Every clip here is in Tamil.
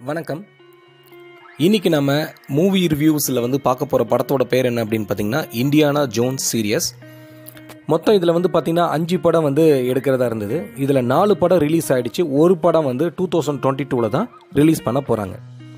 வணக்கம் இன்னைக்கு நம்ம மூவி ரிவ்யூஸில் வந்து பார்க்க போகிற படத்தோட பேர் என்ன அப்படின்னு பார்த்தீங்கன்னா இந்தியானா ஜோன்ஸ் சீரியஸ் மொத்தம் இதில் வந்து பார்த்தீங்கன்னா அஞ்சு படம் வந்து எடுக்கிறதா இருந்தது இதில் நாலு படம் ரிலீஸ் ஆயிடுச்சு ஒரு படம் வந்து டூ தௌசண்ட் டுவெண்ட்டி டூவில் தான் ரிலீஸ் பண்ண போகிறாங்க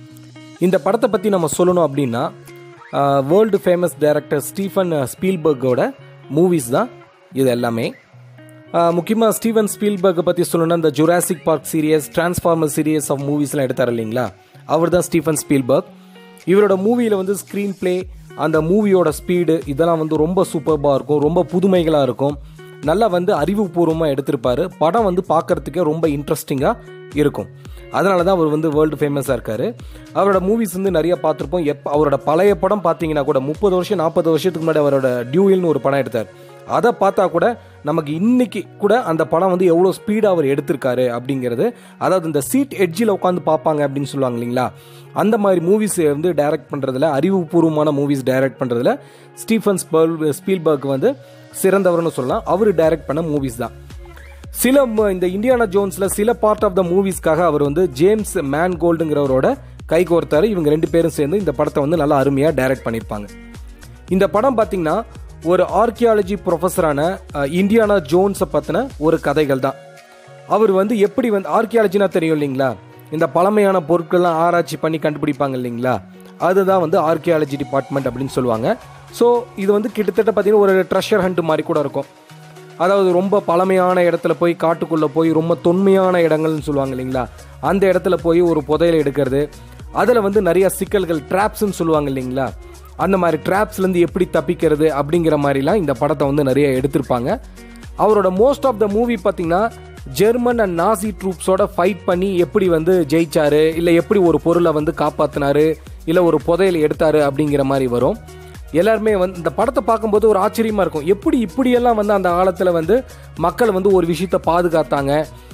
இந்த படத்தை பற்றி நம்ம சொல்லணும் அப்படின்னா வேர்ல்டு ஃபேமஸ் டைரக்டர் ஸ்டீஃபன் ஸ்பீல்பர்கோட மூவிஸ் தான் இது எல்லாமே முக்கியமாக ஸ்டீவன் ஸ்பீல்பர்க்கை பற்றி சொல்லணும்னா இந்த Jurassic Park series Transformer series of மூவிஸ்லாம் எடுத்தார் இல்லைங்களா அவர் தான் ஸ்டீஃபன் ஸ்பீல்பர்க் இவரோட மூவியில் வந்து ஸ்க்ரீன் ப்ளே அந்த மூவியோட ஸ்பீடு இதெல்லாம் வந்து ரொம்ப சூப்பர்பாக இருக்கும் ரொம்ப புதுமைகளாக இருக்கும் நல்லா வந்து அறிவுபூர்வமாக எடுத்திருப்பாரு படம் வந்து பார்க்கறதுக்கே ரொம்ப இன்ட்ரெஸ்டிங்காக இருக்கும் அதனால தான் அவர் வந்து வேர்ல்டு ஃபேமஸாக இருக்கார் அவரோட மூவிஸ் வந்து நிறைய பார்த்துருப்போம் எப் அவரோட பழைய படம் பார்த்தீங்கன்னா கூட முப்பது வருஷம் நாற்பது வருஷத்துக்கு முன்னாடி அவரோட டியூயில்னு ஒரு படம் எடுத்தார் அதை பார்த்தா கூட நமக்கு இன்னைக்கு கூட அந்த படம் வந்து எவ்வளோ ஸ்பீடாக அவர் எடுத்திருக்காரு அப்படிங்கிறது அதாவது இந்த சீட் எட்ஜில் உட்காந்து பார்ப்பாங்க அப்படின்னு சொல்லுவாங்க இல்லைங்களா அந்த மாதிரி மூவிஸ் வந்து டைரக்ட் பண்ணுறதுல அறிவுபூர்வமான மூவிஸ் டைரக்ட் பண்ணுறதுல ஸ்டீஃபன் ஸ்பெல் ஸ்பீல்பர்க் வந்து சிறந்தவர்னு சொல்லலாம் அவர் டைரக்ட் பண்ண மூவிஸ் தான் சில ம- இந்த இந்தியானா ஜோன்ஸ்ல சில பார்ட் ஆஃப் த மூவிஸ்க்காக அவர் வந்து ஜேம்ஸ் மேன் கோல்டுங்கிறவரோட கை கோர்த்தாரு இவங்க ரெண்டு பேரும் சேர்ந்து இந்த படத்தை வந்து நல்லா அருமையாக டைரக்ட் பண்ணியிருப்பாங்க இந்த படம் பார்த்தீங்கன்னா ஒரு ஆர்கியாலஜி ப்ரொஃபஸரான அஹ், இந்தியானா ஜோன்ஸை பற்றின ஒரு கதைகள் தான் அவர் வந்து எப்படி வந்து ஆர்கியாலஜினா தெரியும் இல்லைங்களா இந்த பழமையான பொருட்கள்லாம் ஆராய்ச்சி பண்ணி கண்டுபிடிப்பாங்க இல்லைங்களா அதுதான் வந்து ஆர்கியாலஜி டிபார்ட்மெண்ட் அப்படின்னு சொல்லுவாங்க ஸோ இது வந்து கிட்டத்தட்ட பார்த்தீங்கன்னா ஒரு ட்ரெஷர் ஹண்ட் மாதிரி கூட இருக்கும் அதாவது ரொம்ப பழமையான இடத்துல போய் காட்டுக்குள்ளே போய் ரொம்ப தொன்மையான இடங்கள்னு சொல்லுவாங்க இல்லைங்களா அந்த இடத்துல போய் ஒரு புதையலை எடுக்கிறது அதில் வந்து நிறைய சிக்கல்கள் ட்ராப்ஸ்ன்னு சொல்லுவாங்க இல்லைங்களா அந்த மாதிரி ட்ராப்ஸ்லேருந்து எப்படி தப்பிக்கிறது அப்படிங்கிற மாதிரிலாம் இந்த படத்தை வந்து நிறைய எடுத்திருப்பாங்க அவரோட மோஸ்ட் ஆஃப் த மூவி பார்த்தீங்கன்னா ஜெர்மன் அண்ட் நாசி ட்ரூப்ஸோட ஃபைட் பண்ணி எப்படி வந்து ஜெயிச்சாரு இல்லை எப்படி ஒரு பொருளை வந்து காப்பாத்தினாரு இல்லை ஒரு புதையலை எடுத்தாரு அப்படிங்கிற மாதிரி வரும் எல்லாருமே வந்து இந்த படத்தை பார்க்கும்போது ஒரு ஆச்சரியமா இருக்கும் எப்படி இப்படியெல்லாம் வந்து அந்த காலத்தில் வந்து மக்கள் வந்து ஒரு விஷயத்த பாதுகாத்தாங்க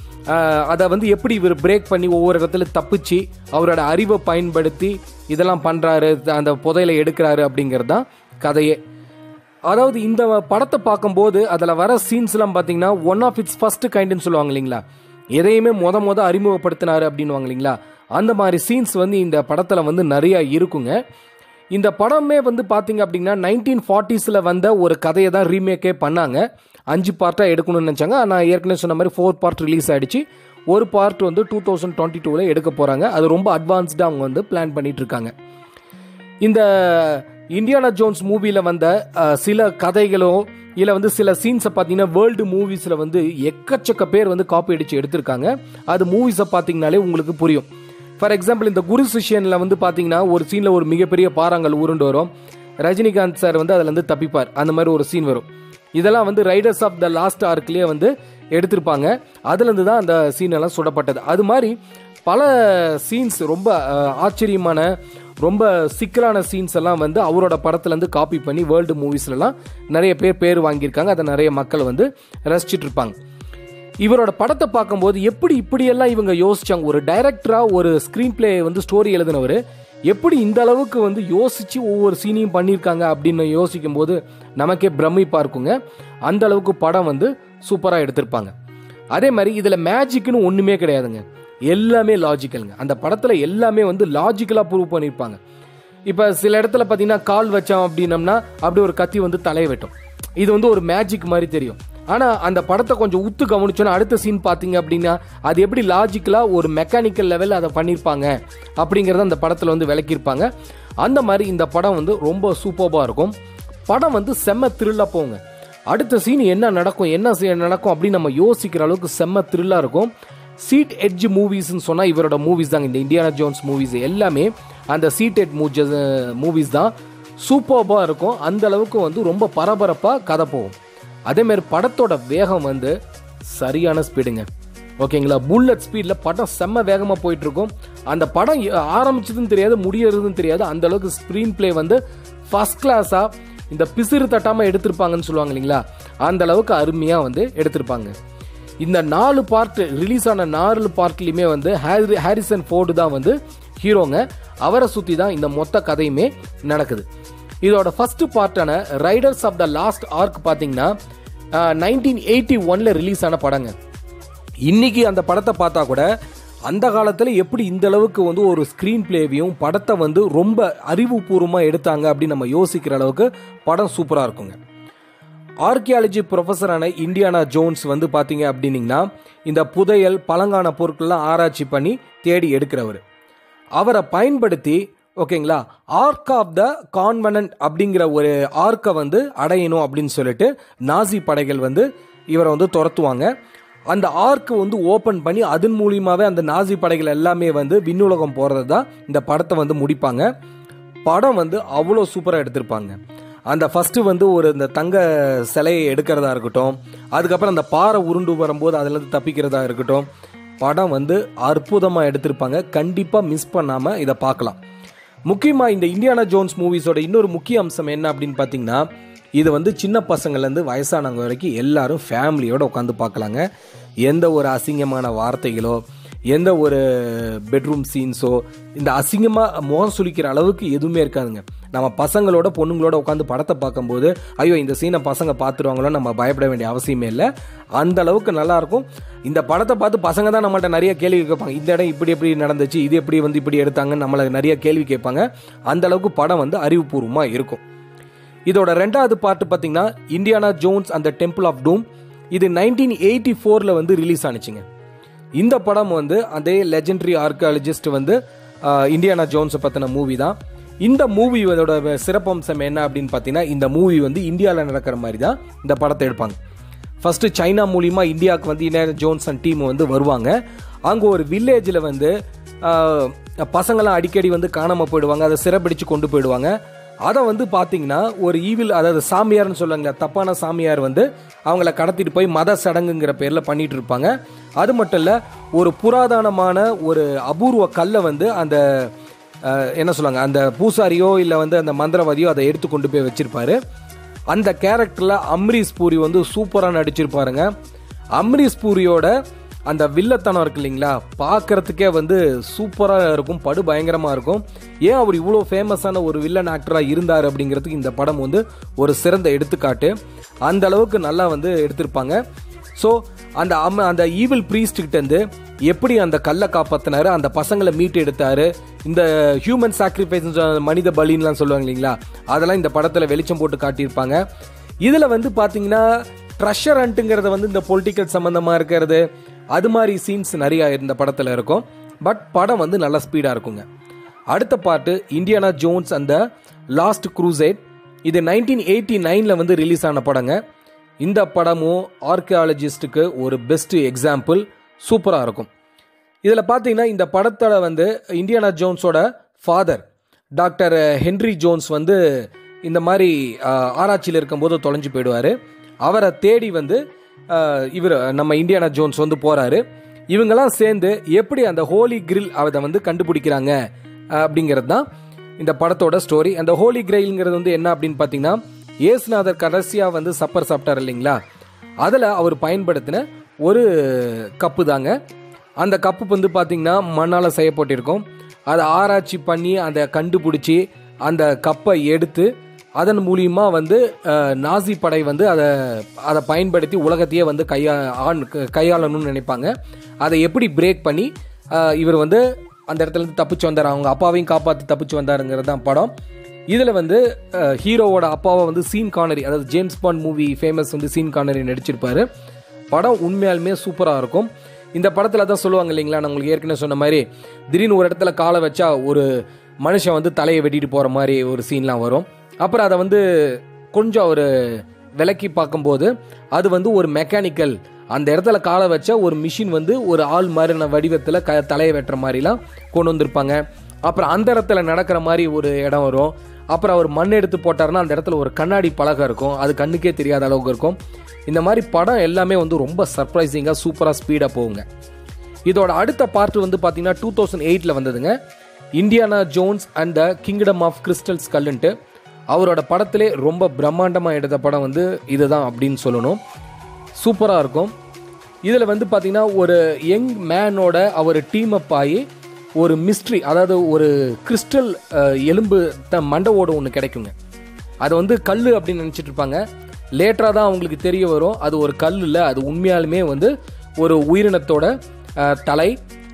ஆஹ் அதை வந்து எப்படி இவர் பிரேக் பண்ணி ஒவ்வொரு இடத்துல தப்பிச்சு அவரோட அறிவை பயன்படுத்தி இதெல்லாம் பண்றாரு அந்த புதையலை எடுக்கிறாரு அப்படிங்கிறது தான் கதையே அதாவது இந்த படத்தை பார்க்கும்போது அதில் வர சீன்ஸ்லாம் பார்த்தீங்கன்னா ஒன் ஆஃப் இட்ஸ் ஃபர்ஸ்ட் கைண்டுன்னு சொல்லுவாங்க இல்லைங்களா எதையுமே மொத மொத அறிமுகப்படுத்தினாரு அப்படின்னுவாங்க இல்லைங்களா அந்த மாதிரி சீன்ஸ் வந்து இந்த படத்தில் வந்து நிறைய இருக்குங்க இந்த படமே வந்து பார்த்தீங்க அப்படின்னா நைன்டீன் ஃபார்ட்டிஸில் வந்த ஒரு கதையை தான் ரீமேக்கே பண்ணாங்க அஞ்சு பார்ட்டாக எடுக்கணும்னு நினச்சாங்க நான் ஏற்கனவே சொன்ன மாதிரி ஃபோர் பார்ட் ரிலீஸ் ஆயிடுச்சு ஒரு பார்ட் வந்து டூ தௌசண்ட் டுவெண்ட்டி டூவில் எடுக்க போகிறாங்க அது ரொம்ப அட்வான்ஸ்டாக அவங்க வந்து பிளான் பண்ணிட்டு இருக்காங்க இந்த இந்தியானா ஜோன்ஸ் மூவியில் வந்த அஹ், சில கதைகளோ இல்லை வந்து சில சீன்ஸை பார்த்தீங்கன்னா வேர்ல்டு மூவிஸில் வந்து எக்கச்சக்க பேர் வந்து காப்பி அடித்து எடுத்திருக்காங்க அது மூவிஸை பார்த்தீங்கனாலே உங்களுக்கு புரியும் ஃபார் எக்ஸாம்பிள் இந்த குரு சிஷியனில் வந்து பார்த்தீங்கன்னா ஒரு சீனில் ஒரு மிகப்பெரிய பாறாங்கல் உருண்டு வரும் ரஜினிகாந்த் சார் வந்து அதில் வந்து தப்பிப்பார் அந்த மாதிரி ஒரு சீன் வரும் இதெல்லாம் வந்து ரைடர்ஸ் ஆஃப் த லாஸ்ட் ஆர்க்லேயே வந்து எடுத்திருப்பாங்க அதுலேருந்து தான் அந்த சீன் எல்லாம் சுடப்பட்டது அது மாதிரி பல சீன்ஸ் ரொம்ப அஹ், ஆச்சரியமான ரொம்ப சிக்கலான சீன்ஸ் எல்லாம் வந்து அவரோட படத்துலேருந்து காப்பி பண்ணி வேர்ல்டு மூவிஸ்லலாம் நிறைய பேர் பேர் வாங்கியிருக்காங்க அதை நிறைய மக்கள் வந்து ரசிச்சிட்டு இருப்பாங்க இவரோட படத்தை பார்க்கும்போது எப்படி இப்படியெல்லாம் இவங்க யோசிச்சாங்க ஒரு டைரக்டரா ஒரு ஸ்க்ரீன் பிளே வந்து ஸ்டோரி எழுதினவர் எப்படி இந்த அளவுக்கு வந்து யோசிச்சு ஒவ்வொரு சீனையும் பண்ணியிருக்காங்க அப்படின்னு யோசிக்கும் போது நமக்கே பிரமிப்பா இருக்குங்க அந்த அளவுக்கு படம் வந்து சூப்பராக எடுத்திருப்பாங்க அதே மாதிரி இதில் மேஜிக்னு ஒன்றுமே கிடையாதுங்க எல்லாமே லாஜிக்கலுங்க அந்த படத்தில் எல்லாமே வந்து லாஜிக்கலாக ப்ரூவ் பண்ணியிருப்பாங்க இப்போ சில இடத்துல பார்த்தீங்கன்னா கால் வச்சோம் அப்படின்னம்னா அப்படி ஒரு கத்தி வந்து தலையை வெட்டும் இது வந்து ஒரு மேஜிக் மாதிரி தெரியும் ஆனால் அந்த படத்தை கொஞ்சம் உத்து கவனிச்சோன்னா அடுத்த சீன் பார்த்தீங்க அப்படின்னா அது எப்படி லாஜிக்கலாக ஒரு மெக்கானிக்கல் லெவலில் அதை பண்ணியிருப்பாங்க அப்படிங்கிறத அந்த படத்தில் வந்து விளக்கியிருப்பாங்க அந்த மாதிரி இந்த படம் வந்து ரொம்ப சூப்பராக இருக்கும் படம் வந்து செம்ம த்ரில்லாக போங்க அடுத்த சீன் என்ன நடக்கும் என்ன scene நடக்கும் அப்படின்னு நம்ம யோசிக்கிற அளவுக்கு செம்ம த்ரில்லாக இருக்கும் சீட் எட்ஜ் மூவிஸ்னு சொன்னால் இவரோட மூவிஸ் தாங்க இந்த இந்தியானா ஜோன்ஸ் மூவிஸ் எல்லாமே அந்த சீட் எட் மூஜஸ் மூவிஸ் தான் சூப்பர்பாக இருக்கும் அந்த அளவுக்கு வந்து ரொம்ப பரபரப்பாக கதை போகும் அதேமாரி படத்தோட வேகம் வந்து சரியான ஸ்பீடுங்க ஓகேங்களா புல்லட் ஸ்பீடில் படம் செம்ம வேகமாக போயிட்டு இருக்கும் அந்த படம் எ- ஆரம்பிச்சதுன்னு தெரியாது முடியறதுன்னு தெரியாது அந்த அளவுக்கு ஸ்க்ரீன் ப்ளே வந்து ஃபர்ஸ்ட் கிளாஸாக இந்த பிசிறு தட்டாமல் எடுத்திருப்பாங்கன்னு சொல்லுவாங்க இல்லைங்களா அந்த அளவுக்கு அருமையாக வந்து எடுத்திருப்பாங்க இந்த நாலு பார்ட் ரிலீஸ் ஆன நாலு பார்ட்லையுமே வந்து ஹாரி ஹாரிசன் ஃபோர்டு தான் வந்து ஹீரோங்க அவரை சுற்றி தான் இந்த மொத்த கதையுமே நடக்குது இதோட ஃபர்ஸ்ட் பார்ட்டான Raiders of the Lost Ark பார்த்தீங்கன்னா நைன்டீன் எயிட்டி ஒன்ல ரிலீஸ் ஆன படங்க இன்னைக்கு அந்த படத்தை பார்த்தா கூட அந்த காலத்தில் எப்படி இந்த அளவுக்கு வந்து ஒரு ஸ்க்ரீன் பிளேவையும் படத்தை வந்து ரொம்ப அறிவுபூர்வமாக எடுத்தாங்க அப்படின்னு நம்ம யோசிக்கிற அளவுக்கு படம் சூப்பராக இருக்குங்க ஆர்கியாலஜி ப்ரொஃபஸரான இந்தியானா ஜோன்ஸ் வந்து பார்த்தீங்க அப்படின்னீங்கன்னா இந்த புதையல் பழங்கான பொருட்கள்லாம் ஆராய்ச்சி பண்ணி தேடி எடுக்கிறவர் அவரை பயன்படுத்தி ஓகேங்களா ஆர்க் ஆஃப் த கான்வனன்ட் அப்படிங்கிற ஒரு ஆர்க்கை வந்து அடையணும் அப்படின்னு சொல்லிட்டு நாசி படைகள் வந்து இவரை வந்து துரத்துவாங்க அந்த ஆர்க்கு வந்து ஓப்பன் பண்ணி அதன் மூலியமாகவே அந்த நாசி படைகள் எல்லாமே வந்து விண்ணுலகம் போகிறது தான் இந்த படத்தை வந்து முடிப்பாங்க படம் வந்து அவ்வளோ சூப்பராக எடுத்திருப்பாங்க அந்த ஃபஸ்ட்டு வந்து ஒரு இந்த தங்க சிலையை எடுக்கிறதா இருக்கட்டும் அதுக்கப்புறம் அந்த பாறை உருண்டு வரும்போது அதுலேருந்து தப்பிக்கிறதா இருக்கட்டும் படம் வந்து அற்புதமாக எடுத்திருப்பாங்க கண்டிப்பாக மிஸ் பண்ணாமல் இதை பார்க்கலாம் முக்கியமாக இந்த இந்தியானா ஜோன்ஸ் மூவிஸோட இன்னொரு முக்கிய அம்சம் என்ன அப்படின்னு பார்த்தீங்கன்னா இது வந்து சின்ன பசங்கள்லேருந்து வயசானவங்க வரைக்கும் எல்லாரும் ஃபேமிலியோடு உட்காந்து பார்க்கலாங்க எந்த ஒரு அசிங்கமான வார்த்தைகளோ எந்த ஒரு பெட்ரூம் சீன்ஸோ இந்த அசிங்கமாக முகம் சுளிக்கிற அளவுக்கு எதுவுமே இருக்காதுங்க நம்ம பசங்களோட பொண்ணுங்களோட உட்காந்து படத்தை பார்க்கும்போது ஐயோ இந்த சீனை பசங்க பார்த்துருவாங்களோ நம்ம பயப்பட வேண்டிய அவசியமே இல்லை அந்த அளவுக்கு நல்லாயிருக்கும் இந்த படத்தை பார்த்து பசங்க தான் நம்மள்ட்ட நிறைய கேள்வி கேட்பாங்க இந்த இடம் இப்படி எப்படி நடந்துச்சு இது எப்படி வந்து இப்படி எடுத்தாங்கன்னு நம்மளை நிறைய கேள்வி கேட்பாங்க அந்த அளவுக்கு படம் வந்து அறிவுபூர்வமாக இருக்கும் இதோட ரெண்டாவது பார்ட் பார்த்தீங்கன்னா இந்தியானா ஜோன்ஸ் அந்த டெம்பிள் ஆஃப் டூம் இது நைன்டீன் எயிட்டி ஃபோரில் வந்து ரிலீஸ் ஆனிச்சுங்க இந்த படம் வந்து அதே லெஜெண்டரி ஆர்கியாலஜிஸ்ட் வந்து ஆஹ், இந்தியானா ஜோன்ஸை பற்றின மூவி தான் இந்த மூவியோட சிறப்பம்சம் என்ன அப்படின்னு பார்த்தீங்கன்னா இந்த மூவி வந்து இந்தியாவில் நடக்கிற மாதிரி தான் இந்த படத்தை எடுப்பாங்க ஃபஸ்ட்டு சைனா மூலிமா இந்தியாவுக்கு வந்து இந்தியானா ஜோன்ஸ் அண்ட் டீம் வந்து வருவாங்க அங்கே ஒரு வில்லேஜில் வந்து ஆஹ், பசங்களாம் அடிக்கடி வந்து காணாமல் போயிடுவாங்க அதை சிறப்பிடிச்சு கொண்டு போயிடுவாங்க அதை வந்து பார்த்தீங்கன்னா ஒரு ஈவில் அதாவது சாமியார்னு சொல்லுவாங்க தப்பான சாமியார் வந்து அவங்கள கடத்திட்டு போய் மத சடங்குங்கிற பேரில் பண்ணிட்டு இருப்பாங்க அது மட்டும் இல்லை ஒரு புராதனமான ஒரு அபூர்வ கல்லை வந்து அந்த அஹ், என்ன சொல்லுவாங்க அந்த பூசாரியோ இல்லை வந்து அந்த மந்திரவாதியோ அதை எடுத்து கொண்டு போய் வச்சிருப்பாரு அந்த கேரக்டரில் அம்ரீஷ் பூரி வந்து சூப்பராக நடிச்சிருப்பாருங்க அம்ரீஷ் பூரியோட அந்த வில்லத்தனம் இருக்கு இல்லைங்களா பார்க்கறதுக்கே வந்து சூப்பராக இருக்கும் படு பயங்கரமாக இருக்கும் ஏன் அவர் இவ்வளோ ஃபேமஸான ஒரு வில்லன் ஆக்டராக இருந்தார் அப்படிங்கிறதுக்கு இந்த படம் வந்து ஒரு சிறந்த எடுத்துக்காட்டு அந்த அளவுக்கு நல்லா வந்து எடுத்திருப்பாங்க ஸோ அந்த அம்ம அந்த ஈவில் இருந்து எப்படி அந்த கல்லை காப்பாத்தினாரு அந்த பசங்களை மீட்டு எடுத்தாரு இந்த ஹியூமன் சாக்ரிஃபைஸ் மனித பலின்லாம் சொல்லுவாங்க இல்லைங்களா அதெல்லாம் இந்த படத்தில் வெளிச்சம் போட்டு காட்டியிருப்பாங்க இதில் வந்து பார்த்தீங்கன்னா ட்ரெஷர் ஹண்ட்டுங்கிறத வந்து இந்த பொலிட்டிக்கல் சம்மந்தமாக இருக்கிறது அது மாதிரி சீன்ஸ் நிறையா இந்த படத்தில் இருக்கும் பட் படம் வந்து நல்ல ஸ்பீடாக இருக்குங்க அடுத்த பாட்டு இந்தியானா ஜோன்ஸ் அந்த லாஸ்ட் க்ரூசைட் இது நைன்டீன் எயிட்டி நைனில் வந்து ரிலீஸ் ஆன படங்க இந்த படமும் ஆர்கியாலஜிஸ்ட்டுக்கு ஒரு பெஸ்ட் எக்ஸாம்பிள் சூப்பராக இருக்கும் இதில் பார்த்தீங்கன்னா இந்த படத்தில் வந்து இந்தியானா ஜோன்ஸோட ஃபாதர் டாக்டர் ஹென்ரி ஜோன்ஸ் வந்து இந்த மாதிரி ஆஹ், ஆராய்ச்சியில் இருக்கும்போது தொலைஞ்சு போயிடுவார் அவரை தேடி வந்து இவர் நம்ம இந்தியானா ஜோன்ஸ் வந்து போகிறாரு இவங்கெல்லாம் சேர்ந்து எப்படி அந்த ஹோலி கிரில் அதை வந்து கண்டுபிடிக்கிறாங்க ஆஹ், அப்படிங்கிறது தான் இந்த படத்தோட ஸ்டோரி அந்த ஹோலி கிரெயில்ங்கிறது வந்து என்ன அப்படின்னு பார்த்தீங்கன்னா ஏசுநாதர் கடைசியாக வந்து சப்பர் சாப்பிட்டார் இல்லைங்களா அதில் அவர் பயன்படுத்தின ஒரு கப்பு தாங்க அந்த கப்பு வந்து பார்த்தீங்கன்னா மண்ணால் செய்யப்பட்டிருக்கும் அதை ஆராய்ச்சி பண்ணி அதை கண்டுபிடிச்சி அந்த கப்பை எடுத்து அதன் மூலியமா வந்து அஹ், நாசி படை வந்து அதை அதை பயன்படுத்தி உலகத்தையே வந்து கையா ஆண் கையாளணும்னு நினைப்பாங்க அதை எப்படி பிரேக் பண்ணி அஹ், இவர் வந்து அந்த இடத்துல இருந்து தப்பிச்சு வந்தார் அவங்க அப்பாவையும் காப்பாற்றி தப்பிச்சு வந்தாருங்கிறது தான் படம் இதில் வந்து அஹ், ஹீரோவோட அப்பாவை வந்து சீன் கானரி அதாவது ஜேம்ஸ் பாண்ட் மூவி ஃபேமஸ் வந்து சீன் கானரி நடிச்சிருப்பாரு படம் உண்மையாலுமே சூப்பராக இருக்கும் இந்த படத்தில் தான் சொல்லுவாங்க இல்லைங்களா நான் உங்களுக்கு ஏற்கனவே சொன்ன மாதிரி திடீர்னு ஒரு இடத்துல காலை வச்சா ஒரு மனுஷன் வந்து தலையை வெட்டிட்டு போகிற மாதிரி ஒரு சீன்லாம் வரும் அப்புறம் அதை வந்து கொஞ்சம் ஒரு விலக்கி பார்க்கும்போது அது வந்து ஒரு மெக்கானிக்கல் அந்த இடத்துல காலை வச்ச ஒரு மிஷின் வந்து ஒரு ஆள் மாதிரின வடிவத்தில் க தலையை வெட்டுற மாதிரிலாம் கொண்டு வந்திருப்பாங்க அப்புறம் அந்த இடத்துல நடக்கிற மாதிரி ஒரு இடம் வரும் அப்புறம் அவர் மண் எடுத்து போட்டாருன்னா அந்த இடத்துல ஒரு கண்ணாடி பலகை இருக்கும் அது கண்ணுக்கே தெரியாத அளவுக்கு இருக்கும் இந்த மாதிரி படம் எல்லாமே வந்து ரொம்ப சர்ப்ரைசிங்காக சூப்பராக ஸ்பீடாக போகுங்க இதோட அடுத்த பார்ட் வந்து பார்த்தீங்கன்னா டூ தௌசண்ட் எயிட்டில் வந்ததுங்க Indiana Jones and the Kingdom of Crystal ஸ்கல்ன்ட்டு அவரோட படத்திலே ரொம்ப பிரம்மாண்டமாக எடுத்த படம் வந்து இதுதான் அப்படின்னு சொல்லணும் சூப்பராக இருக்கும் இதில் வந்து பார்த்தீங்கன்னா ஒரு யங் மேனோட அவர் டீம் அப் ஆகி ஒரு மிஸ்ட்ரி அதாவது ஒரு கிறிஸ்டல் எலும்பு த மண்டவோட ஒன்று கிடைக்குங்க அது வந்து கல் அப்படின்னு நினச்சிட்டு இருப்பாங்க லேட்டராக தான் அவங்களுக்கு தெரிய வரும் அது ஒரு கல் இல்லை அது உண்மையாலுமே வந்து ஒரு உயிரினத்தோட அஹ், தலை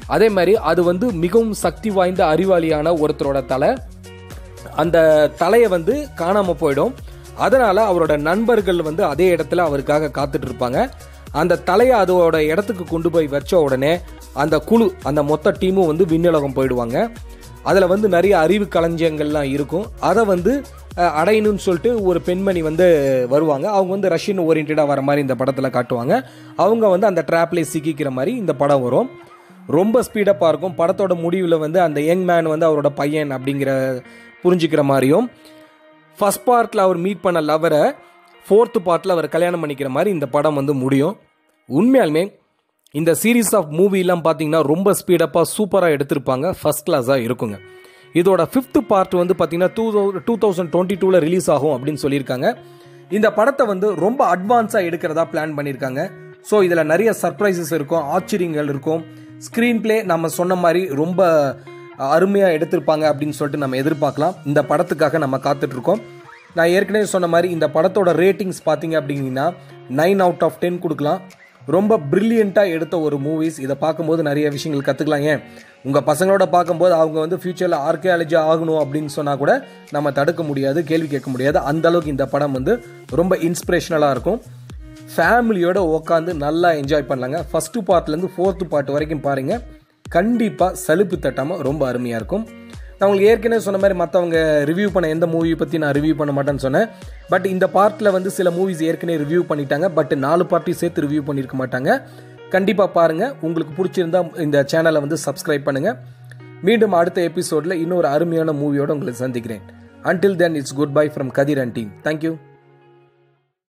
அதே மாதிரி அது வந்து மிகவும் சக்தி வாய்ந்த அறிவாளியான ஒருத்தரோட தலை அந்த தலையை வந்து காணாமல் போயிடும் அதனால அவரோட நண்பர்கள் வந்து அதே இடத்துல அவருக்காக காத்துட்டு இருப்பாங்க அந்த தலையை அதோட இடத்துக்கு கொண்டு போய் வச்ச உடனே அந்த குழு அந்த மொத்த டீமும் வந்து விண்ணுலகம் போயிடுவாங்க அதில் வந்து நிறைய அறிவு களஞ்சியங்கள்லாம் இருக்கும் அதை வந்து அஹ், அடையணும்னு சொல்லிட்டு ஒரு பெண்மணி வந்து வருவாங்க அவங்க வந்து ரஷ்யன் ஓரியன்டாக வர மாதிரி இந்த படத்தில் காட்டுவாங்க அவங்க வந்து அந்த ட்ராப்லேயே சிக்கிக்கிற மாதிரி இந்த படம் வரும் ரொம்ப ஸ்பீடப்பாக இருக்கும் படத்தோட முடிவில் வந்து அந்த யங் மேன் வந்து அவரோட பையன் அப்படிங்கிற புரிஞ்சுக்கிற மாதிரியும் ஃபர்ஸ்ட் பார்ட்டில் அவர் மீட் பண்ண லவரை ஃபோர்த்து பார்ட்டில் அவர் கல்யாணம் பண்ணிக்கிற மாதிரி இந்த படம் வந்து முடியும் உண்மையாலுமே இந்த சீரீஸ் ஆஃப் மூவிலாம் பார்த்தீங்கன்னா ரொம்ப ஸ்பீடப்பாக சூப்பராக எடுத்திருப்பாங்க ஃபர்ஸ்ட் கிளாஸாக இருக்குங்க இதோட ஃபிஃப்த் பார்ட் வந்து பார்த்தீங்கன்னா டூ டூ தௌசண்ட் டுவெண்ட்டி டூவில் ரிலீஸ் ஆகும் அப்படின்னு சொல்லியிருக்காங்க இந்த படத்தை வந்து ரொம்ப அட்வான்ஸாக எடுக்கிறதா பிளான் பண்ணியிருக்காங்க ஸோ இதில் நிறைய சர்ப்ரைசஸ் இருக்கும் ஆச்சரியங்கள் இருக்கும் ஸ்க்ரீன் ப்ளே நம்ம சொன்ன மாதிரி ரொம்ப அருமையாக எடுத்திருப்பாங்க அப்படின்னு சொல்லிட்டு நம்ம எதிர்பார்க்கலாம் இந்த படத்துக்காக நம்ம காத்துட்டு இருக்கோம் நான் ஏற்கனவே சொன்ன மாதிரி இந்த படத்தோட ரேட்டிங்ஸ் பார்த்தீங்க அப்படிங்கன்னா நைன் அவுட் ஆஃப் டென் கொடுக்கலாம் ரொம்ப பிரில்லியண்ட்டாக எடுத்த ஒரு மூவிஸ் இதை பார்க்கும்போது நிறைய விஷயங்கள் கற்றுக்கலாம் ஏன் உங்கள் பசங்களோட பார்க்கும்போது அவங்க வந்து ஃப்யூச்சரில் ஆர்கியாலஜி ஆகணும் அப்படின்னு சொன்னால் கூட நம்ம தடுக்க முடியாது கேள்வி கேட்க முடியாது அந்த அளவுக்கு இந்த படம் வந்து ரொம்ப இன்ஸ்பிரேஷனலாக இருக்கும் ஃபேமிலியோட உட்காந்து நல்லா என்ஜாய் பண்ணலாங்க ஃபஸ்ட்டு பார்ட்லேருந்து ஃபோர்த்து பார்ட் வரைக்கும் பாருங்கள் கண்டிப்பாக சலுப்பு தட்டாமல் ரொம்ப அருமையாக இருக்கும் நான் உங்களுக்கு ஏற்கனவே சொன்ன மாதிரி மற்றவங்க ரிவ்யூ பண்ண எந்த மூவி பற்றி நான் ரிவ்யூ பண்ண மாட்டேன்னு சொன்னேன் பட் இந்த பார்ட்டில் வந்து சில மூவிஸ் ஏற்கனவே ரிவ்யூ பண்ணிட்டாங்க பட் நாலு பார்ட்டியும் சேர்த்து ரிவ்யூ பண்ணியிருக்க மாட்டாங்க கண்டிப்பாக பாருங்கள் உங்களுக்கு பிடிச்சிருந்தா இந்த சேனலை வந்து சப்ஸ்கிரைப் பண்ணுங்கள் மீண்டும் அடுத்த எபிசோடில் இன்னொரு அருமையான மூவியோட உங்களை சந்திக்கிறேன் until then it's good bye from Kathir and team thank you